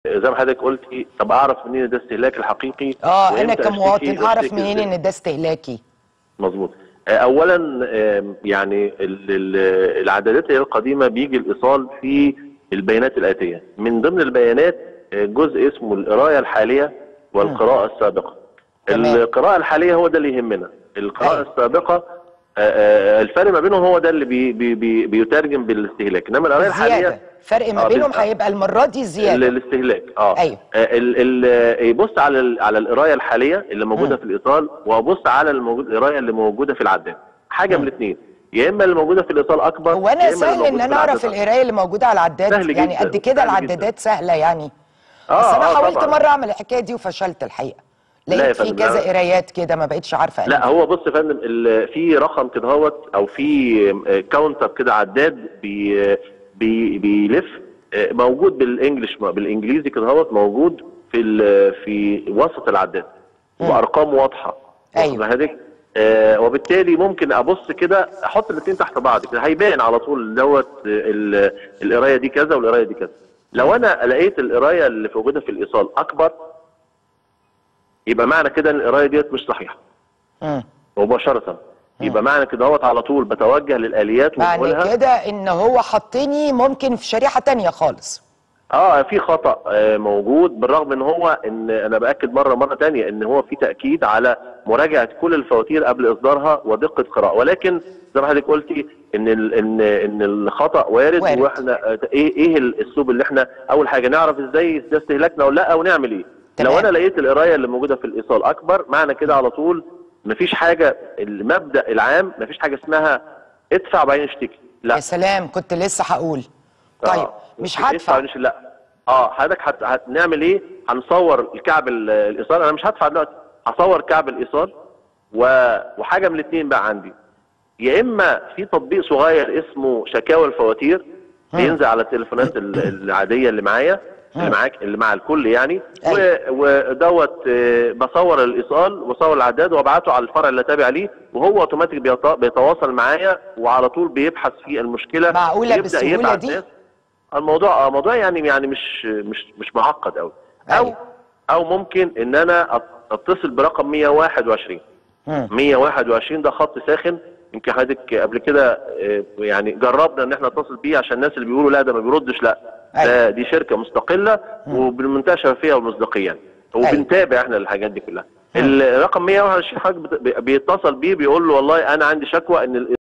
زي ما حضرتك قلتي طب اعرف منين ده استهلاك الحقيقي اه انا وإمتى أشتكي كمواطن اعرف وأشتكي منين إزاي؟ ان ده استهلاكي مظبوط آه، اولا آم، يعني ال- ال- العدادات اللي هي القديمه بيجي الايصال في البيانات الاتيه من ضمن البيانات آه، جزء اسمه القرايه الحاليه والقراءه السابقه تمام. القراءه الحاليه هو ده اللي يهمنا القراءه أيوة. السابقه آه، آه، الفرق ما بينهم هو ده اللي بي بي بي بيترجم بالاستهلاك انما القرايه زياده الحاليه فرق ما آه، بينهم بالظبط. هيبقى المره دي ال- زياده الاستهلاك اه أيوة. آه، ال ال يبص على ال على القرايه الحاليه اللي موجوده في الايصال وابص على الموجود القرايه اللي موجوده في العداد حاجه من الاثنين يا اما اللي موجوده في الايصال اكبر هو يا انا إما اللي سهل موجود ان في انا اعرف العداد أكبر. القرايه اللي موجوده على العداد سهل يعني جداً، قد كده سهل جداً. العدادات سهله يعني آه، بس انا آه، حاولت طبعاً. مره اعمل الحكايه دي وفشلت الحقيقه لا يا لقيت في فندم، كذا لا. قرايات كده ما بقتش عارفه لا ألف. هو بص يا فندم ال- في رقم كده هوت او في آه، كاونتر كده عداد بي بي بيلف آه، موجود بالانجلش بالانجليزي كده هوت موجود في ال- في وسط العداد وارقام واضحه أيوة. واخد بالك؟ آه وبالتالي ممكن ابص كده احط الاثنين تحت بعض كده هيبان على طول دوت آه، ال- القرايه دي كذا والقرايه دي كذا لو انا لقيت القرايه اللي موجوده في الايصال اكبر يبقى معنى كده ان القرايه ديت مش صحيحه مم. مباشرة يبقى معنى كده هوت على طول بتوجه للآليات معنى وبقولها كده ان هو حطني ممكن في شريحه تانية خالص اه في خطأ آه موجود بالرغم ان هو ان انا باكد مرة مرة تانية ان هو في تأكيد على مراجعة كل الفواتير قبل اصدارها ودقة قراءة ولكن زي ما حضرتك قلتي ان ال ان ان الخطأ وارد, وارد. واحنا آه، ايه ايه الاسلوب اللي احنا اول حاجة نعرف ازاي ده استهلاكنا ولا لا ونعمل ايه تمام. لو انا لقيت القراية اللي موجودة في الايصال اكبر معنى كده على طول مفيش حاجة المبدأ العام مفيش حاجة اسمها ادفع بعدين اشتكي لا يا سلام كنت لسه هقول طيب آه. مش ادفع هدفع بعدين اشتكي. لا اه حضرتك هت... هنعمل ايه هنصور الكعب ال- الايصال انا مش هدفع دلوقتي هصور كعب الايصال و... وحاجة من الاثنين بقى عندي يا اما في تطبيق صغير اسمه شكاوى الفواتير بينزل على التليفونات ال- العاديه اللي معايا اللي معاك اللي مع الكل يعني و- أيوة. ودوت آه، بصور الايصال وصور العداد وابعته على الفرع اللي تابع ليه وهو اوتوماتيك بيت- بيتواصل معايا وعلى طول بيبحث في المشكله معقولة ويبدأ بالسهولة يبعت دي؟ ناس. الموضوع اه موضوع يعني يعني مش مش مش معقد قوي او أيوة. او ممكن ان انا أت- اتصل برقم 121 مم. 121 ده خط ساخن يمكن حضرتك قبل كده آه، يعني جربنا ان احنا نتصل بيه عشان الناس اللي بيقولوا لا ده ما بيردش لا ده أيوة. دي شركه مستقله وبمنتهى الشفافيه والمصداقيه يعني وبنتابع احنا الحاجات دي كلها الرقم 121 حضرتك بت- بيتصل بيه بيقول له والله انا عندي شكوى ان